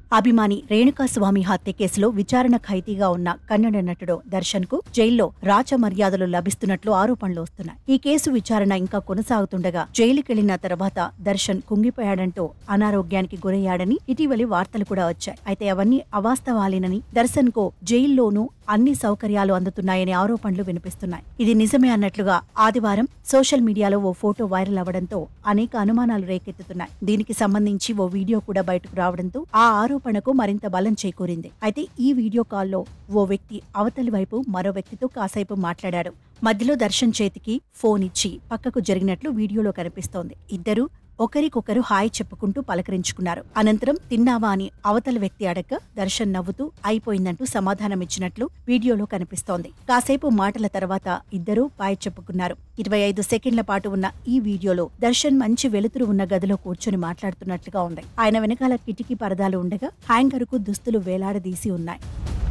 అభిమాని రేణుకాస్వామి హత్య కేసులో విచారణ ఖైదీగా ఉన్న కన్నడ నటుడు దర్శన్ కు జైల్లో రాచ మర్యాదలు లభిస్తున్నట్లు ఆరోపణలు వస్తున్నాయి ఈ కేసు విచారణ ఇంకా కొనసాగుతుండగా జైలుకెళ్లిన తర్వాత దర్శన్ కుంగిపోయాడంటూ అనారోగ్యానికి గురయ్యాడని ఇటీవలి వార్తలు కూడా వచ్చాయి అయితే అవన్నీ అవాస్తవాలేనని దర్శన్ కు జైల్లోనూ అన్ని సౌకర్యాలు అందుతున్నాయనే ఆరోపణలు వినిపిస్తున్నాయి ఇది నిజమే అన్నట్లుగా ఆదివారం సోషల్ మీడియాలో ఓ ఫోటో వైరల్ అవడంతో అనేక అనుమానాలు రేకెత్తుతున్నాయి దీనికి సంబంధించి ఓ వీడియో కూడా బయటకు రావడంతో ఆ ఆరోపణకు మరింత బలం చేకూరింది అయితే ఈ వీడియో కాల్లో ఓ వ్యక్తి అవతలి వైపు మరో వ్యక్తితో కాసేపు మాట్లాడాడు మధ్యలో దర్శన్ చేతికి ఫోన్ ఇచ్చి పక్కకు జరిగినట్లు వీడియోలో కనిపిస్తోంది ఇద్దరు ఒకరికొకరు హాయ్ చెప్పుకుంటూ పలకరించుకున్నారు అనంతరం తిన్నావా అని అవతల వ్యక్తి అడగ దర్శన్ నవ్వుతూ అయిపోయిందంటూ సమాధానమిచ్చినట్లు వీడియోలో కనిపిస్తోంది కాసేపు మాటల తర్వాత ఇద్దరూ బాయ్ చెప్పుకున్నారు ఇరవై ఐదు సెకండ్ల పాటు ఉన్న ఈ వీడియోలో దర్శన్ మంచి వెలుతురు ఉన్న గదిలో కూర్చొని మాట్లాడుతున్నట్లుగా ఉంది ఆయన వెనకాల కిటికీ పరదాలు ఉండగా హ్యాంగర్కు దుస్తులు వేలాడదీసి ఉన్నాయి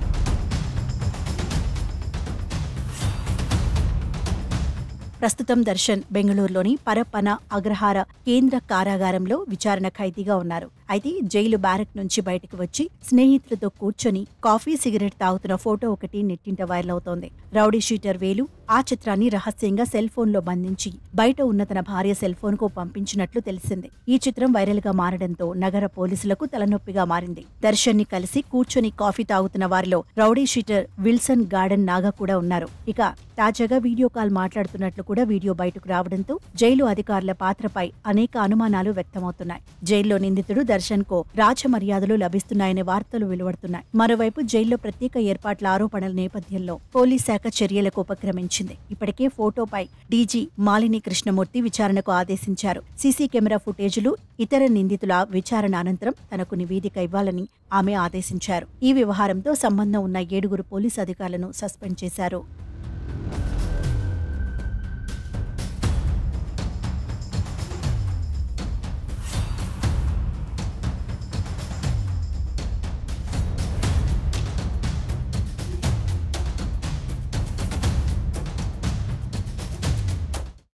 ప్రస్తుతం దర్శన్ బెంగళూరులోని పరప్పన అగ్రహార కేంద్ర కారాగారంలో విచారణ ఖైదీగా ఉన్నారు అయితే జైలు బ్యారక్ నుంచి బయటకు వచ్చి స్నేహితులతో కూర్చొని కాఫీ సిగరెట్ తాగుతున్న ఫోటో ఒకటి నెట్టింట వైరల్ అవుతోంది రౌడీ షీటర్ వేలు ఆ చిత్రాన్ని రహస్యంగా సెల్ ఫోన్ లో బంధించి బయట ఉన్న తన భార్య సెల్ ఫోన్ కు పంపించినట్లు తెలిసింది ఈ చిత్రం వైరల్ గా మారడంతో నగర పోలీసులకు తలనొప్పిగా మారింది దర్శన్ ని కలిసి కూర్చొని కాఫీ తాగుతున్న వారిలో rowdy sheeter Wilson garden Naga కూడా ఉన్నారు ఇక తాజాగా వీడియో కాల్ మాట్లాడుతున్నట్లు కూడా వీడియో బయటకు రావడంతో జైలు అధికారుల పాత్రపై అనేక అనుమానాలు వ్యక్తమవుతున్నాయి జైల్లో నిందితుడు దర్శన్ కు రాజ మర్యాదలు లభిస్తున్నాయనే వార్తలు వెలువడుతున్నాయి మరోవైపు జైల్లో ప్రత్యేక ఏర్పాట్ల ఆరోపణల నేపథ్యంలో పోలీస్ శాఖ చర్యలకు ఉపక్రమించింది ఇప్పటికే ఫోటోపై డీజీ మాలిని కృష్ణమూర్తి విచారణకు ఆదేశించారు సీసీ కెమెరా ఫుటేజులు ఇతర నిందితుల విచారణ అనంతరం తనకు నివేదిక ఇవ్వాలని ఆమె ఆదేశించారు ఈ వ్యవహారంతో సంబంధం ఉన్న ఏడుగురు పోలీసు అధికారులను సస్పెండ్ చేశారు